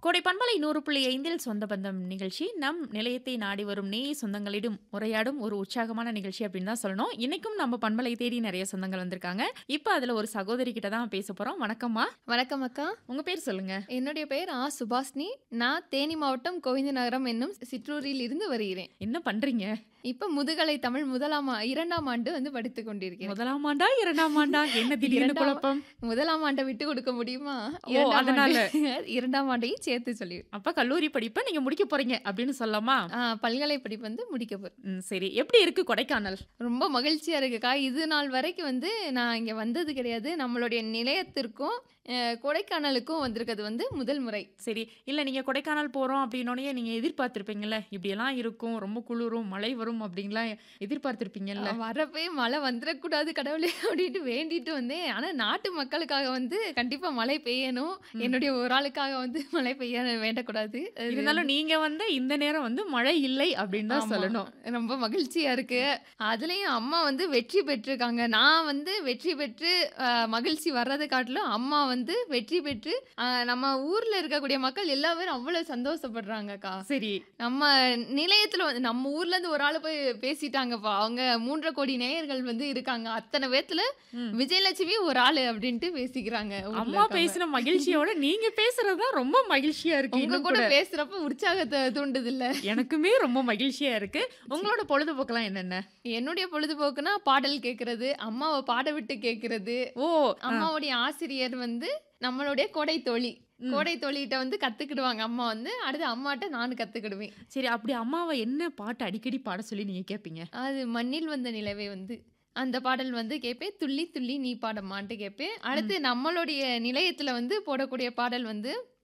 கோடை பண்பலை நூறு புள்ளி ஐந்தில் சொந்த பந்தம் நிகழ்ச்சி நம் நிலையத்தை நாடி வரும் நேய சொந்தங்களிடம் உரையாடும் ஒரு உற்சாகமான நிகழ்ச்சி அப்படின்னு தான் சொல்லணும் இன்னைக்கும் நம்ம பண்பலை தேடி நிறைய சொந்தங்கள் வந்திருக்காங்க இப்போ அதுல ஒரு சகோதரி கிட்ட தான் பேச போறோம் வணக்கம்மா வணக்கம் அக்கா உங்க பேர் சொல்லுங்க என்னுடைய பெயர் ஆ சுபாஷ்னி நான் தேனி மாவட்டம் கோவிந்த நகரம் என்னும் சிற்றூரில் இருந்து வருகிறேன் என்ன பண்றீங்க இப்ப முதுகலை தமிழ் முதலாம் ஆ- இரண்டாம் ஆண்டு வந்து படித்துக் கொண்டிருக்கிறேன் முதலாம் ஆண்டா இரண்டாம் ஆண்டா என்ன திடீர்னு இரண்டாம் குழப்பம் முதலாம் ஆண்டை விட்டு கொடுக்க முடியுமா ஓ, இரண்டாம் அதனால. ஆண்டு- இரண்டாம் ஆண்டையும் சேர்த்து சொல்லி அப்ப கல்லூரி படிப்பை நீங்க முடிக்க போறீங்க அப்படின்னு சொல்லலாமா பல்கலை படிப்பு வந்து முடிக்க போறேன் ம், சரி எப்படி இருக்கு கொடைக்கானல் ரொம்ப மகிழ்ச்சியா இருக்குக்கா இது நாள் வரைக்கும் வந்து நான் இங்க வந்தது கிடையாது நம்மளுடைய நிலையத்திற்கும் அஹ், கொடைக்கானலுக்கும் வந்திருக்கிறது வந்து முதல் முறை சரி இல்ல நீங்க கொடைக்கானல் போறோம் அப்படின்னோடனே நீங்க எதிர்பார்த்திருப்பீங்கல்ல இப்படி எல்லாம் இருக்கும் ரொம்ப குளிரும் மழை வரும் அப்படின்லாம் எதிர்பார்த்திருப்பீங்கல்ல வரப்பே மழை வந்துடக்கூடாது கடவுளே அப்படின்ட்டு வேண்டிட்டு வந்தேன் ஆனா நாட்டு மக்களுக்காக வந்து கண்டிப்பா மழை பெய்யணும் என்னுடைய ஒரு ஆளுக்காக வந்து மழை பெய்ய வேண்டக்கூடாது அது இருந்தாலும் நீங்க வந்து இந்த நேரம் வந்து மழை இல்லை அப்படின்னு தான் ஆமா. சொல்லணும் ரொம்ப மகிழ்ச்சியா இருக்கு அதுலயும் அம்மா வந்து வெற்றி பெற்றிருக்காங்க நான் வந்து வெற்றி பெற்று அஹ், மகிழ்ச்சி வர்றதை காட்டிலும் அம்மா வந்து வெற்றி பெற்று அஹ், நம்ம ஊர்ல இருக்கக்கூடிய மக்கள் எல்லா பேரும் அவ்வளவு சந்தோஷப்படுறாங்கக்கா சரி நம்ம நிலையத்துல வந்து நம்ம ஊர்ல இருந்து ஒரு ஆளு போய் பேசிட்டாங்கப்பா அவங்க மூன்றரை கோடி நேயர்கள் வந்து இருக்காங்க அத்தனை பேத்துல ம். விஜயலட்சுமி ஒரு ஆளு அப்படின்ட்டு பேசிக்கிறாங்க ஊர்ல அம்மா இருக்கவங்க. பேசின மகிழ்ச்சியோட நீங்க பேசுறதுதான் ரொம்ப மகிழ்ச்சியா இருக்கு உங்க இன்னும் கூட கூட பேசுறப்ப உற்சாகத்தை தூண்டுது இல்ல எனக்குமே ரொம்ப மகிழ்ச்சியா இருக்கு உங்களோட பொழுதுபோக்கெல்லாம் என்னென்ன என்னுடைய பொழுதுபோக்குனா பாடல் கேட்கறது அம்மாவை பாட விட்டு கேட்கறது ஓ அம்மாவுடைய ஆசிரியர் வந்து நம்மளுடைய கோடை தோழி ம். கோடை தோழிகிட்ட வந்து கத்துக்கிடுவாங்க அம்மா வந்து அடுத்து அம்மாட்ட நானும் கத்துக்கிடுவேன் சரி அப்படி அம்மாவை என்ன பாட்டு அடிக்கடி பாட சொல்லி நீங்க கேட்பீங்க அது மண்ணில் வந்த நிலவே வந்து அந்த பாடல் வந்து கேட்பேன் துள்ளி துள்ளி நீ பாடமான்ட்டு கேட்பேன் அடுத்து நம்மளுடைய நிலையத்துல வந்து போடக்கூடிய பாடல் வந்து